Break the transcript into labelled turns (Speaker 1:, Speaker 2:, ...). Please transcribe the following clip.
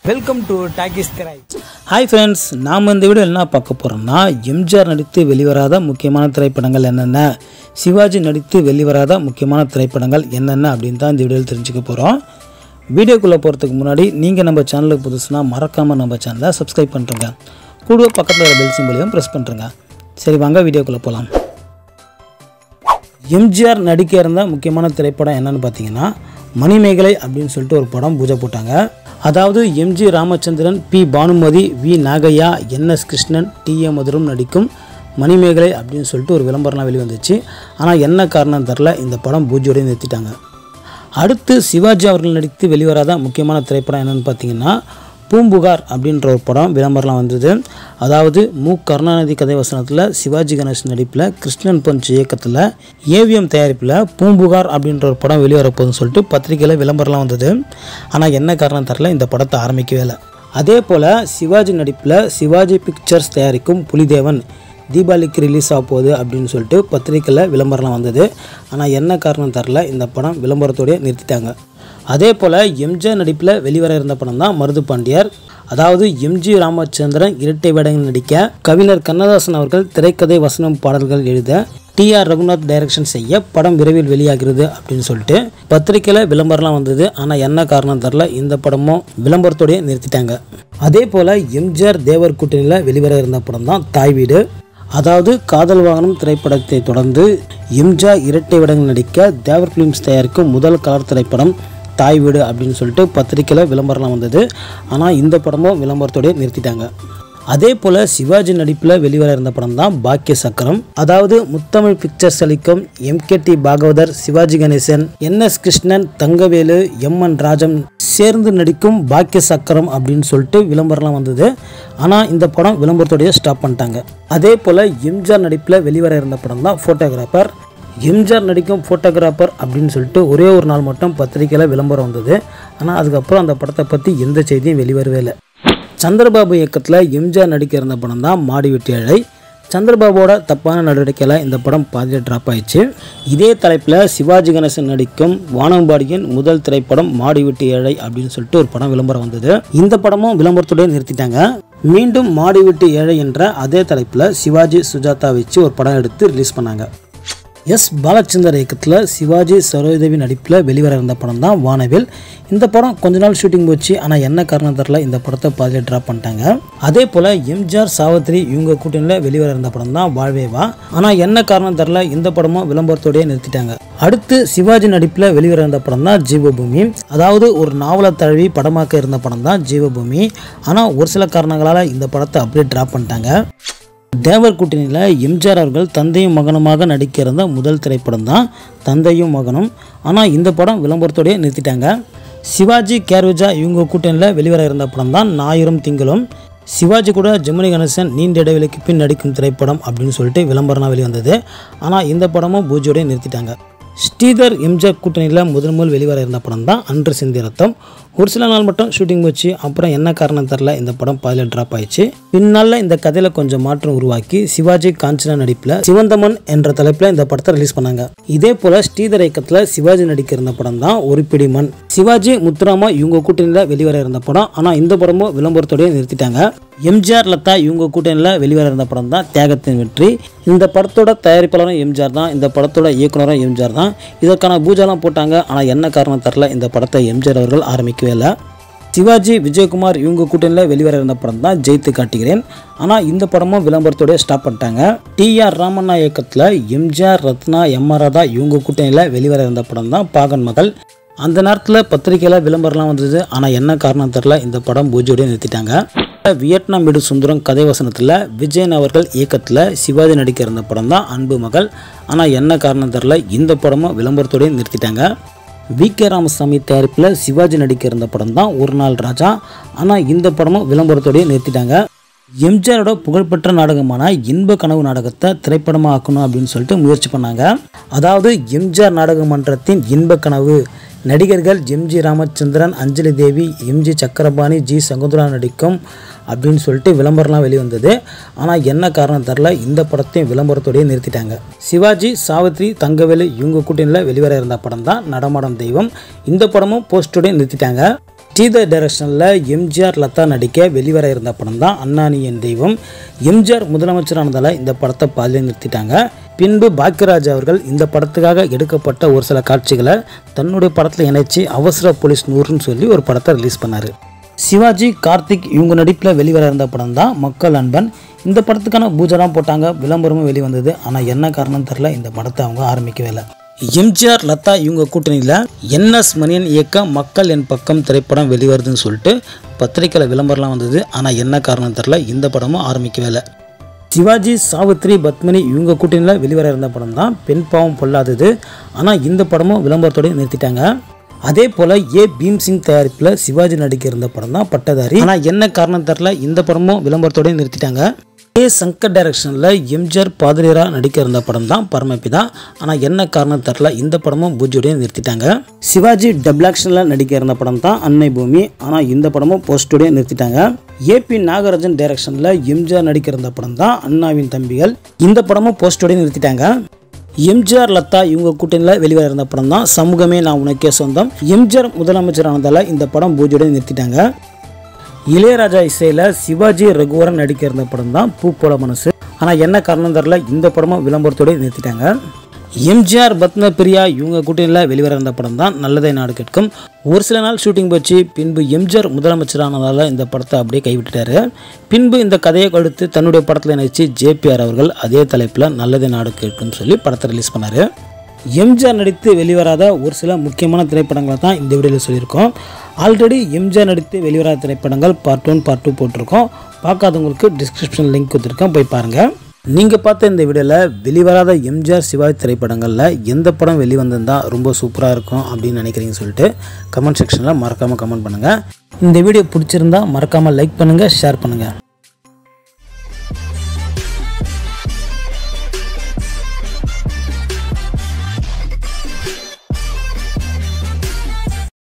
Speaker 1: welcome to talkies கிராய்
Speaker 2: hi friends நாம் இந்த வீடியோ என்ன பார்க்க போகிறோம்னா எம்ஜிஆர் நடித்து வெளிவராத முக்கியமான திரைப்படங்கள் என்னென்ன சிவாஜி நடித்து வெளிவராத முக்கியமான திரைப்படங்கள் என்னென்ன அப்படின்னு தான் இந்த வீடியோவில் தெரிஞ்சுக்க போகிறோம் வீடியோக்குள்ளே போகிறதுக்கு முன்னாடி நீங்கள் நம்ம சேனலுக்கு புதுசுனா மறக்காமல் நம்ம சேனலை சப்ஸ்கிரைப் பண்ணுறங்க கூடவே பக்கத்தில் ஒரு பெல் சிம்பிளையும் ப்ரெஸ் பண்ணுறங்க சரி வாங்க வீடியோக்குள்ளே போகலாம் எம்ஜிஆர் நடிக்க இருந்த முக்கியமான திரைப்படம் என்னன்னு பார்த்தீங்கன்னா மணிமேகலை அப்படின்னு சொல்லிட்டு ஒரு படம் பூஜை போட்டாங்க அதாவது M G Ramachandran P Bhanumathi V Nagaiah N S Krishnan T A மதுரும் நடிக்கும் மணிமேகலை அப்படின்னு சொல்லிட்டு ஒரு விளம்பரம்லாம் வெளிவந்துச்சு ஆனால் என்ன காரணம் தெரில இந்த படம் பூஜையோடய நிறுத்திட்டாங்க அடுத்து சிவாஜி அவர்கள் நடித்து வெளிவராத முக்கியமான திரைப்படம் என்னென்னு பார்த்தீங்கன்னா பூம்புகார் அப்படின்ற ஒரு படம் விளம்பரம்லாம் வந்தது அதாவது மு கருணாநிதி கதை வசனத்தில் சிவாஜி கணேசன் நடிப்பில் கிருஷ்ணன் பஞ்ச் இயக்கத்தில் ஏவிஎம் தயாரிப்பில் பூம்புகார் அப்படின்ற ஒரு படம் வெளிவரப்போகுதுன்னு சொல்லிட்டு பத்திரிக்கையில் விளம்பரம்லாம் வந்தது ஆனால் என்ன காரணம் தரல இந்த படத்தை ஆரம்பிக்கவே இல்லை அதே போல் சிவாஜி நடிப்பில் சிவாஜி பிக்சர்ஸ் தயாரிக்கும் புலிதேவன் தீபாவளிக்கு ரிலீஸ் ஆக போகுது அப்படின்னு சொல்லிட்டு பத்திரிக்கையில் விளம்பரம்லாம் வந்தது ஆனால் என்ன காரணம் தரல இந்த படம் விளம்பரத்தோடய நிறுத்திட்டாங்க அதே போல் எம்ஜிஆர் நடிப்பில் வெளிவர இருந்த படம் தான் மருது பாண்டியர் அதாவது எம்ஜி ராமச்சந்திரன் இரட்டை வேடங்கள் நடிக்க கவிஞர் கண்ணதாசன் அவர்கள் திரைக்கதை வசனம் பாடல்கள் எழுத டி ஆர் ரகுநாத் டைரக்ஷன் செய்ய படம் விரைவில் வெளியாகிறது அப்படின்னு சொல்லிட்டு பத்திரிக்கையில் விளம்பரம்லாம் வந்தது ஆனால் என்ன காரணம் தெரில இந்த படமும் விளம்பரத்தோடய நிறுத்திட்டாங்க அதே போல் எம்ஜிஆர் தேவர் கூட்டணியில் வெளிவர இருந்த படம் தான் தாய் வீடு அதாவது காதல் வாகனம் திரைப்படத்தை தொடர்ந்து எம்ஜிஆர் இரட்டை விடங்கள் நடிக்க தேவர் ஃபிலிம்ஸ் தயாரிக்கும் முதல் கலர் திரைப்படம் தாய் வீடு அப்படின்னு சொல்லிட்டு பத்திரிக்கையில் விளம்பரம்லாம் வந்தது ஆனால் இந்த படமும் விளம்பரத்தோடய நிறுத்திட்டாங்க அதே போல் சிவாஜி நடிப்பில் வெளிவர இருந்த படம் தான் பாக்கிய சக்கரம் அதாவது முத்தமிழ் பிக்சர்ஸ் அளிக்கும் M K T Bhagavathar Sivaji Ganesan N S Krishnan Thangavelu M N Rajam சேர்ந்து நடிக்கும் பாக்கிய சக்கரம் அப்படின்னு சொல்லிட்டு விளம்பரம்லாம் வந்தது ஆனால் இந்த படம் விளம்பரத்தோடய ஸ்டாப் பண்ணிட்டாங்க அதே போல் எம்ஜிஆர் நடிப்பில் வெளிவர இருந்த படம் தான் ஃபோட்டோகிராஃபர் எம்ஜிஆர் நடிக்கும் ஃபோட்டோகிராஃபர் அப்படின்னு சொல்லிட்டு ஒரே ஒரு நாள் மட்டும் பத்திரிக்கையில் விளம்பரம் வந்தது ஆனால் அதுக்கப்புறம் அந்த படத்தை பற்றி எந்த செய்தியும் வெளிவரவே இல்லை சந்திரபாபு இயக்கத்தில் எம்ஜிஆர் நடிக்க இருந்த படம் தான் மாடி வெட்டி அழை சந்திரபாபுவோட தப்பான நடவடிக்கையில் இந்த படம் பாதியில் ட்ராப் ஆயிடுச்சு இதே தலைப்பில் சிவாஜி கணேசன் நடிக்கும் வானம்பாடியின் முதல் திரைப்படம் மாடி வெட்டி ஏழை அப்படின்னு சொல்லிட்டு ஒரு படம் விளம்பரம் வந்தது இந்த படமும் விளம்பரத்தோடய நிறுத்திட்டாங்க மீண்டும் மாடி வெட்டி ஏழை என்ற அதே தலைப்பில் சிவாஜி சுஜாதா வச்சு ஒரு படம் எடுத்து ரிலீஸ் பண்ணாங்க எஸ் பாலச்சந்தர் இயக்கத்தில் சிவாஜி சரோஜதேவி நடிப்பில் வெளிவர இருந்த படம் தான் வானவில் இந்த படம் கொஞ்ச நாள் ஷூட்டிங் போச்சு ஆனால் என்ன காரணம் தெரில இந்த படத்தை பாதியில் ட்ராப் பண்ணிட்டாங்க அதே போல் எம்ஜிஆர் சாவித்ரி இவங்க கூட்டணியில் வெளிவர இருந்த படம் தான் வாழ்வேவா ஆனால் என்ன காரணம் தெரில இந்த படமும் விளம்பரத்தோடய நிறுத்திட்டாங்க அடுத்து சிவாஜி நடிப்பில் வெளிவர இருந்த படம் தான் ஜீவபூமி அதாவது ஒரு நாவலை தழுவி படமாக்க இருந்த படம் தான் ஜீவபூமி ஆனால் ஒரு சில காரணங்களால் இந்த படத்தை அப்படியே ட்ராப் பண்ணிட்டாங்க தேவர் கூட்டணியில் எம்ஜிஆர் அவர்கள் தந்தையும் மகனுமாக நடிக்க இருந்த முதல் திரைப்படம் தான் தந்தையும் மகனும் ஆனால் இந்த படம் விளம்பரத்தோடய நிறுத்திட்டாங்க சிவாஜி கேர்விஜா இவங்க கூட்டணியில் வெளிவர இருந்த படம் தான் ஞாயிறும் திங்களும் சிவாஜி கூட ஜெமினி கணேசன் நீண்ட இடைவெளிக்கு பின் நடிக்கும் திரைப்படம் அப்படின்னு சொல்லிட்டு விளம்பரம் வெளிவந்தது ஆனால் இந்த படமும் பூஜையோடய நிறுத்திட்டாங்க ஸ்ரீதர் எம்ஜிஆர் கூட்டணியில் முதல் முதல் வெளிவர இருந்த படம் தான் அன்று சிந்தி ரத்தம் ஒரு சில நாள் மட்டும் ஷூட்டிங் போச்சு அப்புறம் என்ன காரணம் தெரில இந்த படம் பாதியில் ட்ராப் ஆயிடுச்சு பின்னால் இந்த கதையில் கொஞ்சம் மாற்றம் உருவாக்கி சிவாஜி காஞ்சனா நடிப்பில் சிவந்தமன் என்ற தலைப்பில் இந்த படத்தை ரிலீஸ் பண்ணாங்க இதே போல் ஸ்ரீதர் இயக்கத்தில் சிவாஜி நடிக்க இருந்த படம் தான் ஒரு பிடி மண் சிவாஜி முத்துராமா இவங்க கூட்டணியில் வெளிவர இருந்த படம் ஆனால் இந்த படமும் விளம்பரத்தோடய நிறுத்திட்டாங்க எம்ஜிஆர் லதா இவங்க கூட்டணியில் வெளிவர இருந்த படம் தான் தியாகத்தின் வெற்றி இந்த படத்தோட தயாரிப்பாளரும் எம்ஜிஆர் தான் இந்த படத்தோட இயக்குனரும் எம்ஜிஆர் தான் இதற்கான பூஜைலாம் போட்டாங்க ஆனால் என்ன காரணம் தெரில இந்த படத்தை எம்ஜிஆர் அவர்கள் ஆரம்பிக்கவே இல்லை சிவாஜி விஜயகுமார் இவங்க கூட்டணியில் வெளிவர இருந்த படம் தான் ஜெயித்து காட்டுகிறேன் ஆனால் இந்த படமும் விளம்பரத்தோடய ஸ்டாப் பண்ணிட்டாங்க டி ஆர் ராமண்ணா இயக்கத்தில் M G R Ratna M R Radha இவங்க கூட்டணியில் வெளிவர இருந்த படம் தான் பாகன் மகள் அந்த நேரத்தில் பத்திரிக்கையில் விளம்பரம்லாம் வந்தது ஆனால் என்ன காரணம் தெரில இந்த படம் பூஜையோடய நிறுத்திட்டாங்க வியட்நாம் வீடு சுந்தரம் கதை வசனத்தில் விஜயன் அவர்கள் இயக்கத்தில் சிவாஜி நடிக்க இருந்த படம் தான் அன்பு மகள் ஆனால் என்ன காரணம் தெரில இந்த படமும் விளம்பரத்தோடய நிறுத்திட்டாங்க வி கே ராமசாமி தயாரிப்பில் சிவாஜி நடிக்க இருந்த படம் தான் ஒரு நாள் ராஜா ஆனால் இந்த படமும் விளம்பரத்தோடய நிறுத்திட்டாங்க எம்ஜிஆரோட புகழ்பெற்ற நாடகமான இன்ப கனவு நாடகத்தை திரைப்படமாக ஆக்கணும் அப்படின்னு சொல்லிட்டு முயற்சி பண்ணாங்க அதாவது எம்ஜிஆர் நாடக மன்றத்தின் இன்ப கனவு நடிகர்கள் M G Ramachandran Anjali Devi M G Chakrapani G Sakunthala நடிக்கும் அப்படின்னு சொல்லிட்டு விளம்பரம்லாம் வெளிவந்தது ஆனால் என்ன காரணம் தெரில இந்த படத்தையும் விளம்பரத்தோடய நிறுத்திட்டாங்க சிவாஜி சாவித்ரி தங்கவேலு இவங்க கூட்டணியில் வெளிவர இருந்த படம் தான் நடமாடும் தெய்வம் இந்த படமும் போஸ்டோடய நிறுத்திட்டாங்க ஸ்ரீதர் டைரக்ஷனில் எம்ஜிஆர் லதா நடிக்க வெளிவர இருந்த படம் தான் அண்ணானி என் தெய்வம் எம்ஜிஆர் முதலமைச்சரானதால் இந்த படத்தை பாதியில் நிறுத்திட்டாங்க பின்பு பாக்யராஜ் அவர்கள் இந்த படத்துக்காக எடுக்கப்பட்ட ஒரு சில காட்சிகளை தன்னுடைய படத்தில் இணைச்சி அவசர போலீஸ் நூறுன்னு சொல்லி ஒரு படத்தை ரிலீஸ் பண்ணார் சிவாஜி கார்த்திக் இவங்க நடிப்பில் வெளிவர இருந்த படம் தான் மக்கள் அன்பன் இந்த படத்துக்கான பூஜைலாம் போட்டாங்க விளம்பரமும் வெளிவந்தது ஆனால் என்ன காரணம் தெரில இந்த படத்தை அவங்க ஆரம்பிக்கவே இல்லை எம்ஜிஆர் லதா இவங்க கூட்டணியில் என்எஸ் மணியன் இயக்க மக்கள் என் பக்கம் திரைப்படம் வெளிவருதுன்னு சொல்லிட்டு பத்திரிக்கையில் விளம்பரம்லாம் வந்தது ஆனால் என்ன காரணம் தெரில இந்த படமும் ஆரம்பிக்கவே இல்லை சிவாஜி சாவித்ரி பத்மினி இவங்க கூட்டணியில் வெளிவர இருந்த படம் தான் பெண் பாவம் பொல்லாதது ஆனால் இந்த படமும் விளம்பரத்தோட நிறுத்திட்டாங்க அதே போல் ஏ பீம்சிங் தயாரிப்பில் சிவாஜி நடிக்க இருந்த படம் தான் பட்டதாரி ஆனால் என்ன காரணம் தெரில இந்த படமும் விளம்பரத்தோட நிறுத்திட்டாங்க ஏ சங்கர் டைரக்ஷனில் எம்ஜிஆர் பாதிரியராக நடிக்க இருந்த படம் தான் பரமபிதா ஆனால் என்ன காரணம் தெரில இந்த படமும் பூஜையோடய நிறுத்திட்டாங்க சிவாஜி டபுள் ஆக்ஷனில் நடிக்க இருந்த படம் தான் அன்னை பூமி ஆனால் இந்த படமும் போஸ்டோடய நிறுத்திட்டாங்க ஏபி நாகராஜன் டைரக்ஷனில் எம்ஜிஆர் நடிக்க இருந்த படம் தான் அண்ணாவின் தம்பிகள் இந்த படமும் போஸ்டோடய நிறுத்திட்டாங்க எம்ஜிஆர் லதா இவங்க கூட்டணியில் வெளிவர இருந்த படம் தான் சமூகமே நான் உனக்கே சொந்தம் எம்ஜிஆர் முதலமைச்சரானதால் இந்த படம் பூஜையோட நிறுத்திட்டாங்க இளையராஜா இசையில் சிவாஜி ரகுவரன் நடிக்க இருந்த படம் தான் பூ போல மனசு ஆனால் என்ன காரணம் தெரில இந்த படமும் விளம்பரத்தோடு நிறுத்திட்டாங்க எம்ஜிஆர் பத்ம பிரியா இவங்க கூட்டணியில் வெளிவர இருந்த படம் தான் நல்லதை நாடு கேட்கும் ஒரு சில நாள் ஷூட்டிங் போச்சு பின்பு எம்ஜிஆர் முதலமைச்சரானதால் இந்த படத்தை அப்படியே கைவிட்டுட்டாரு பின்பு இந்த கதையை கொடுத்து தன்னுடைய படத்தில் நினைச்சு ஜேபிஆர் அவர்கள் அதே தலைப்பில் நல்லதை நாடு கேட்கும்னு சொல்லி படத்தை ரிலீஸ் பண்ணார் எம்ஜிஆர் நடித்து வெளிவராத ஒரு சில முக்கியமான திரைப்படங்களை தான் இந்த வீடியோவில் சொல்லியிருக்கோம் ஆல்ரெடி எம்ஜிஆர் நடித்து வெளிவராத திரைப்படங்கள் பார்ட் ஒன் பார்ட் டூ போட்டிருக்கோம் பார்க்காதவங்களுக்கு டிஸ்கிரிப்ஷன் லிங்க் கொடுத்துருக்கேன் போய் பாருங்கள் நீங்கள் பார்த்த இந்த வீடியோவில் வெளிவராத எம்ஜிஆர் சிவாஜி திரைப்படங்களில் எந்த படம் வெளிவந்திருந்தா ரொம்ப சூப்பராக இருக்கும் அப்படின்னு நினைக்கிறீங்கன்னு சொல்லிட்டு கமெண்ட் செக்ஷனில் மறக்காமல் கமெண்ட் பண்ணுங்கள் இந்த வீடியோ பிடிச்சிருந்தா மறக்காமல் லைக் பண்ணுங்கள் ஷேர் பண்ணுங்கள்